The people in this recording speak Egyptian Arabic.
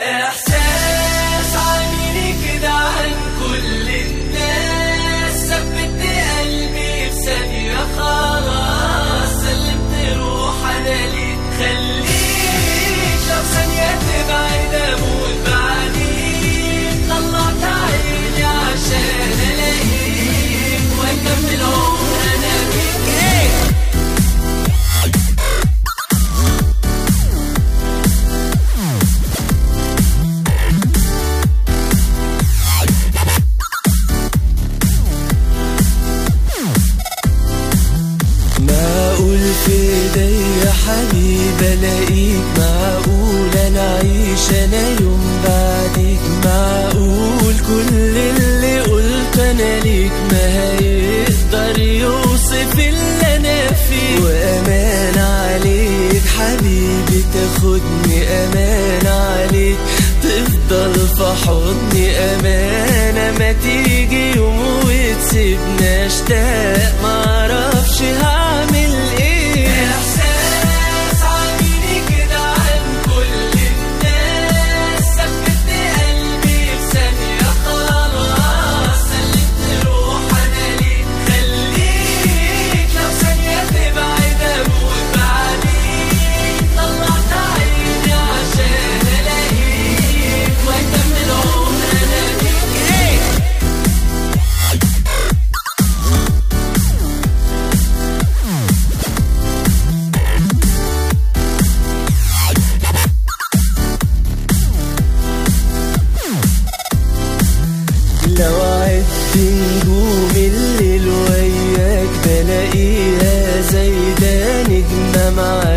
احساس عاملي كده عن كل الناس ثبت قلبي في ثانية خلاص سلمت روح انا ليك خليك لو ثانية تبعد اموت بعديك طلعت عيني عشان الاقيك واكمل عمر انا بيك إيه؟ معقول في ايديا حبيب الاقيك معقول انا اعيش انا يوم بعديك معقول كل اللي قلت انا ليك ما هيقدر يوصف اللي انا فيه وامان عليك حبيبي تاخدني امان عليك تفضل في حضني امانه ما تيجي يوم وتسيبنا اشتاق معرفش هعمل ايه احساس عاملي كده عن كل الناس ثبت قلبي في ثانية خلاص سلمت روح انا ليك خليك لو ثانية تبعد اموت بعديك طلعت عيني عشان الاقيك واكمل عمر انا بيك إيه؟ لو عدت نجوم الليل وياك بلاقيها زي ده نجمة معاك